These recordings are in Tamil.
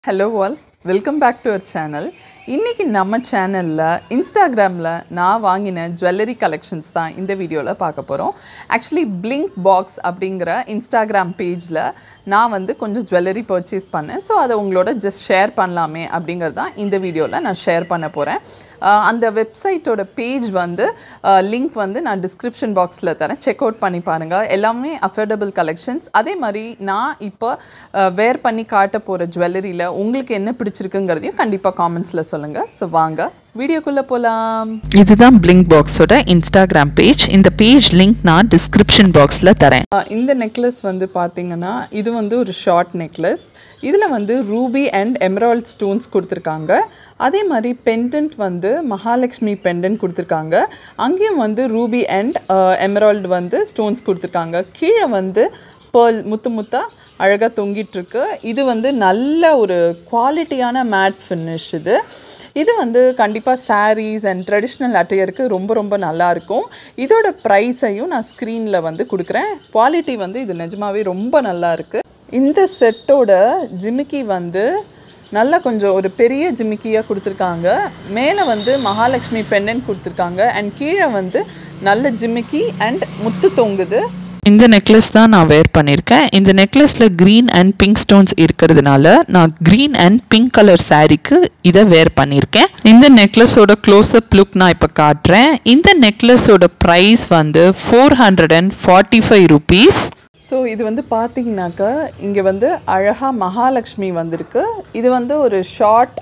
hello all welcome back to our channel இன்றைக்கி நம்ம சேனலில் இன்ஸ்டாகிராமில் நான் வாங்கின ஜுவல்லரி கலெக்ஷன்ஸ் தான் இந்த வீடியோவில் பார்க்க போகிறோம் ஆக்சுவலி பிளிங்க் பாக்ஸ் அப்படிங்கிற இன்ஸ்டாகிராம் பேஜில் நான் வந்து கொஞ்சம் ஜுவல்லரி பர்ச்சேஸ் பண்ணேன் ஸோ அதை உங்களோட ஜஸ்ட் ஷேர் பண்ணலாமே அப்படிங்கிறது தான் இந்த வீடியோவில் நான் ஷேர் பண்ண போகிறேன் அந்த வெப்சைட்டோட பேஜ் வந்து லிங்க் வந்து நான் டிஸ்கிரிப்ஷன் பாக்ஸில் தரேன் செக் அவுட் பண்ணி பாருங்கள் எல்லாமே அஃபோர்டபுள் கலெக்ஷன்ஸ் அதே மாதிரி நான் இப்போ வேர் பண்ணி காட்ட போகிற ஜுவல்லரியில் உங்களுக்கு என்ன பிடிச்சிருக்குங்கிறதையும் கண்டிப்பாக காமெண்ட்ஸில் சொல்லுங்கள் ஸோ வாங்க வீடியோக்குள்ளே போகலாம் இதுதான் பிளிங்க் பாக்ஸோட இன்ஸ்டாகிராம் பேஜ் இந்த பேஜ் லிங்க் நான் டிஸ்கிரிப்ஷன் பாக்ஸில் தரேன் இந்த நெக்லஸ் வந்து பார்த்தீங்கன்னா இது வந்து ஒரு ஷார்ட் நெக்லஸ் இதில் வந்து ரூபி அண்ட் எமரால்ட் ஸ்டோன்ஸ் கொடுத்துருக்காங்க அதே மாதிரி பெண்டன்ட் வந்து மகாலட்சுமி பெண்டன்ட் கொடுத்துருக்காங்க அங்கேயும் வந்து ரூபி அண்ட் எமரால்டு வந்து ஸ்டோன்ஸ் கொடுத்துருக்காங்க கீழே வந்து பேர்ல் முத்து முத்தா அழகாக தொங்கிட்டுருக்கு இது வந்து நல்ல ஒரு குவாலிட்டியான மேட் ஃபினிஷ் இது இது வந்து கண்டிப்பாக சாரீஸ் அண்ட் ட்ரெடிஷ்னல் அட்டையருக்கு ரொம்ப ரொம்ப நல்லாயிருக்கும் இதோட ப்ரைஸையும் நான் ஸ்க்ரீனில் வந்து கொடுக்குறேன் குவாலிட்டி வந்து இது நிஜமாவே ரொம்ப நல்லா இருக்குது இந்த செட்டோட ஜிமிக்கி வந்து நல்லா கொஞ்சம் ஒரு பெரிய ஜிமிக்கியாக கொடுத்துருக்காங்க மேலே வந்து மகாலட்சுமி பெண்ணன் கொடுத்துருக்காங்க அண்ட் கீழே வந்து நல்ல ஜிமிக்கி அண்ட் முத்து தொங்குது இந்த நெக்லஸ் தான் நான் வேர் பண்ணியிருக்கேன் இந்த நெக்லஸில் க்ரீன் அண்ட் பிங்க் ஸ்டோன்ஸ் இருக்கிறதுனால நான் க்ரீன் அண்ட் பிங்க் கலர் சாரீக்கு இதை வேர் பண்ணியிருக்கேன் இந்த நெக்லஸோட க்ளோஸ்அப் லுக் நான் இப்போ காட்டுறேன் இந்த நெக்லஸோட ப்ரைஸ் வந்து four hundred and forty five rupees so இது வந்து பார்த்தீங்கன்னாக்கா இங்கே வந்து அழகாக மகாலட்சுமி வந்திருக்கு இது வந்து ஒரு ஷார்ட்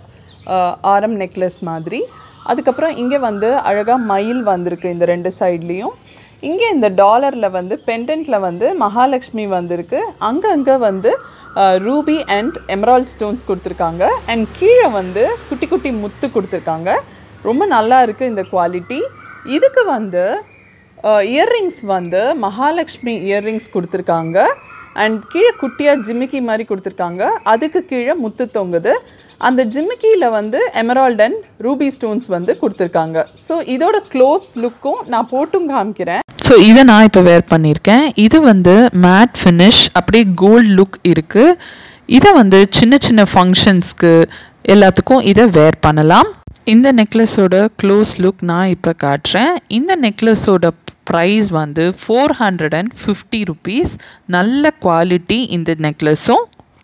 ஆரம் நெக்லஸ் மாதிரி அதுக்கப்புறம் இங்கே வந்து அழகாக மயில் வந்திருக்கு இந்த ரெண்டு சைட்லேயும் இங்கே இந்த டாலரில் வந்து பெண்டன்ட்டில் வந்து மகாலட்சுமி வந்திருக்கு அங்கங்கே வந்து ரூபி அண்ட் எமரால்ட் ஸ்டோன்ஸ் கொடுத்துருக்காங்க அண்ட் கீழே வந்து குட்டி குட்டி முத்து கொடுத்துருக்காங்க ரொம்ப நல்லா இருக்குது இந்த குவாலிட்டி இதுக்கு வந்து இயர்ரிங்ஸ் வந்து மகாலட்சுமி இயர்ரிங்ஸ் கொடுத்துருக்காங்க அண்ட் கீழே குட்டியாக ஜிமிக்கி மாதிரி கொடுத்துருக்காங்க அதுக்கு கீழே முத்து தொங்குது அந்த ஜிமிக்கியில் வந்து எமரால்ட் அண்ட் ரூபி ஸ்டோன்ஸ் வந்து கொடுத்துருக்காங்க ஸோ இதோட க்ளோஸ் லுக்கும் நான் போட்டும் காமிக்கிறேன் ஸோ இதை நான் இப்போ வேர் பண்ணியிருக்கேன் இது வந்து மேட் ஃபினிஷ் அப்படியே கோல்ட் லுக் இருக்குது இதை வந்து சின்ன சின்ன ஃபங்க்ஷன்ஸ்க்கு எல்லாத்துக்கும் இதை வேர் பண்ணலாம் இந்த நெக்லஸோட க்ளோஸ் லுக் நான் இப்போ காட்டுறேன் இந்த நெக்லஸோட ப்ரைஸ் வந்து four hundred and fifty rupees நல்ல குவாலிட்டி இந்த நெக்லஸும்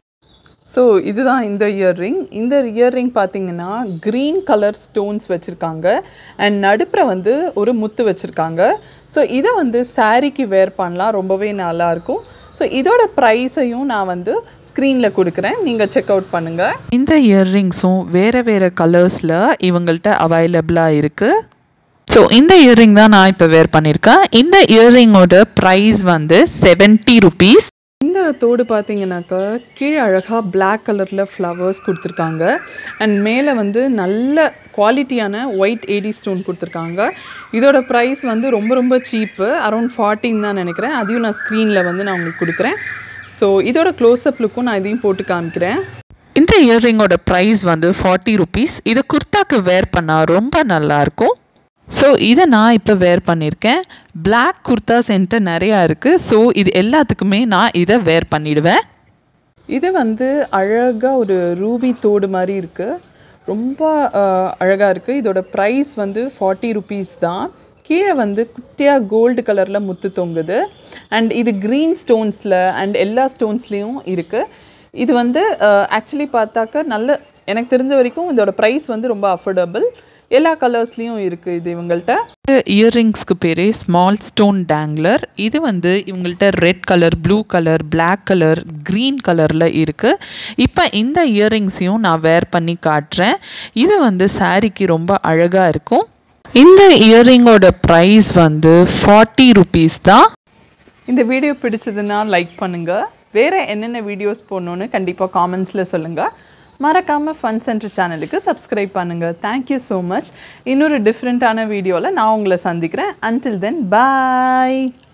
ஸோ இதுதான் இந்த இயர்ரிங் இந்த இயர்ரிங் பார்த்தீங்கன்னா க்ரீன் கலர் ஸ்டோன்ஸ் வச்சுருக்காங்க அண்ட் நடுப்புற வந்து ஒரு முத்து வச்சுருக்காங்க ஸோ இதை வந்து சாரீக்கு வேர் பண்ணலாம் ரொம்பவே நல்லாயிருக்கும் ஸோ இதோட ப்ரைஸையும் நான் வந்து ஸ்க்ரீனில் கொடுக்குறேன் நீங்கள் செக் அவுட் பண்ணுங்கள் இந்த இயர்ரிங்ஸும் வேறு வேறு கலர்ஸில் இவங்கள்ட்ட அவைலபிளாக இருக்குது ஸோ இந்த இயர்ரிங் தான் நான் இப்போ வேர் பண்ணியிருக்கேன் இந்த இயர்ரிங்கோட ப்ரைஸ் வந்து செவன்ட்டி ருபீஸ் இந்த தோடு பார்த்தீங்கன்னாக்கா கீழே அழகாக பிளாக் கலரில் ஃப்ளவர்ஸ் கொடுத்துருக்காங்க அண்ட் மேலே வந்து நல்ல குவாலிட்டியான ஒயிட் ஏடி ஸ்டோன் கொடுத்துருக்காங்க இதோட ப்ரைஸ் வந்து ரொம்ப ரொம்ப சீப்பு அரௌண்ட் ஃபார்ட்டின் தான் நினைக்கிறேன் அதையும் நான் ஸ்க்ரீனில் வந்து நான் உங்களுக்கு கொடுக்குறேன் ஸோ இதோட க்ளோஸ்அப் லுக்கும் நான் இதையும் போட்டு காமிக்கிறேன் இந்த இயர்ரிங்கோட ப்ரைஸ் வந்து ஃபார்ட்டி ருபீஸ் இதை குர்தாக்கு வேர் பண்ணால் ரொம்ப நல்லாயிருக்கும் ஸோ இதை நான் இப்போ வேர் பண்ணியிருக்கேன் பிளாக் குர்தாஸ் என்கிட்ட நிறையா இருக்குது ஸோ இது எல்லாத்துக்குமே நான் இதை வேர் பண்ணிடுவேன் இது வந்து அழகாக ஒரு ரூபி தோடு மாதிரி இருக்குது ரொம்ப அழகாக இருக்குது இதோட ப்ரைஸ் வந்து ஃபார்ட்டி ருபீஸ் தான் கீழே வந்து குட்டியாக கோல்டு கலரில் முத்து தொங்குது அண்ட் இது க்ரீன் ஸ்டோன்ஸில் அண்ட் எல்லா ஸ்டோன்ஸ்லேயும் இருக்குது இது வந்து ஆக்சுவலி பார்த்தாக்க நல்ல எனக்கு தெரிஞ்ச வரைக்கும் இதோட ப்ரைஸ் வந்து ரொம்ப அஃபோர்டபுள் எல்லா கலர்ஸ்லேயும் இருக்குது இது இவங்கள்ட்ட இயர்ரிங்ஸ்க்கு பேர் ஸ்மால் ஸ்டோன் டேங்லர் இது வந்து இவங்கள்ட்ட red colour blue colour black colour green கலரில் இருக்குது இப்போ இந்த இயர்ரிங்ஸையும் நான் வேர் பண்ணி காட்டுறேன் இது வந்து சாரீக்கு ரொம்ப அழகாக இருக்கும் இந்த இயர்ரிங்கோட ப்ரைஸ் வந்து ஃபார்ட்டி ருபீஸ் தான் இந்த வீடியோ பிடிச்சதுன்னா லைக் பண்ணுங்கள் வேறு என்னென்ன வீடியோஸ் போடணுன்னு கண்டிப்பாக காமெண்ட்ஸில் சொல்லுங்கள் மறக்காமல் ஃபன் சென்டர் சேனலுக்கு சப்ஸ்கிரைப் பண்ணுங்கள் தேங்க்யூ ஸோ மச் இன்னொரு டிஃப்ரெண்ட்டான வீடியோவில் நான் உங்களை சந்திக்கிறேன் அன்டில் தென் பாய்